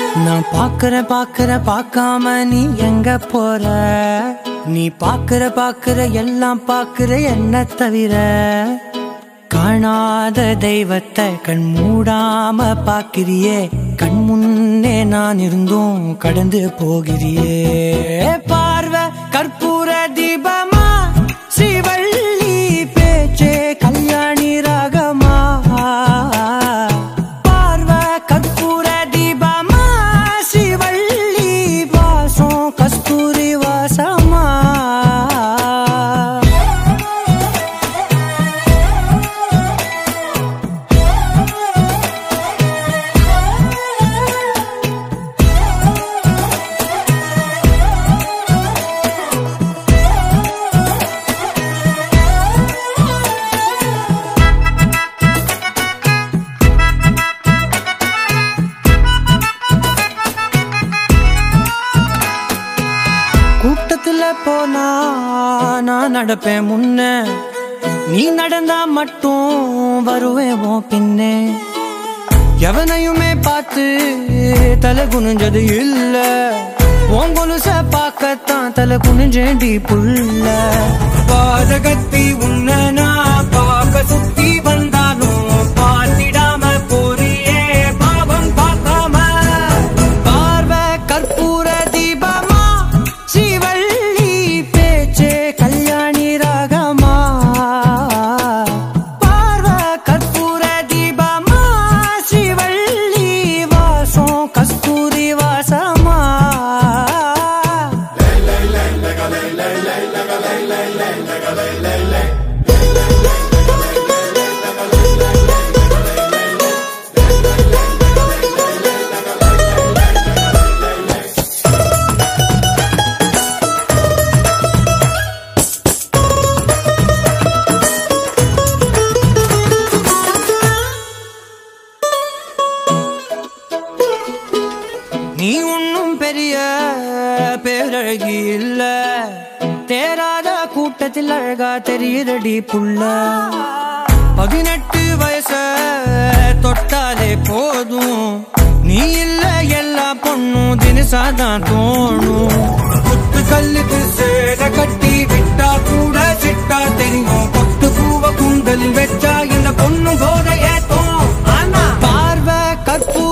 நான் பாக்குற பாக்குற பார்க்காம நீ எங்க போற நீ பாக்குற பாக்குற எல்லாம் பாக்குற என்ன தவிர காணாத தெய்வத்தை கண் மூடாம பாக்கிறியே கண் முன்னே நான் இருந்தும் கடந்து போகிறியே பார்வை கற்பூர தீபமா ஸ்ரீவள்ளி பேச்சே கல்யாணி ராகமா பார்வை கற்பூர தீபமா ஸ்ரீவள்ளி வாசம் கஸ்தூரி வாசமா கூட்டத்துல போனா நான் நடப்பேன் முன்ன நீ நடந்தா மட்டும் வருவேன் உன் பின்னே எவனையுமே பார்த்து தலை குனிஞ்சது இல்ல உன் கொலுச பார்க்கத்தான் தலை குனிஞ்சேண்டி புள்ள பாதகத்தி உன்ன நான் பார்க்க சுத்தி வந்தாலும் பார்த்திடாம போறியே பாவம் பார்க்காம பார்வை கற்பூர தீபமா ஸ்ரீவள்ளி பேச்சே கல்யாணி ராகமா பார்வை கற்பூர தீபமா ஸ்ரீவள்ளி வாசம் கஸ்தூரி வாசமா நீ ஒன்னும் பெரிய பேரழகி இல்ல தேராத கூட்டத்தில் அழகா தெரியுதடி புள்ள பதினெட்டு வயச தொட்டாலே போதும் நீ இல்ல எல்லா பொண்ணும் தினசாதான் தோணும் குத்து கல்லுக்கு சேர கட்டி விட்டா கூட சிட்டா தெரியும் கொத்து பூவ குந்தலில் வச்சா இந்த பொண்ணு போத ஏத்தோம் ஆனா பார்வை கற்பூர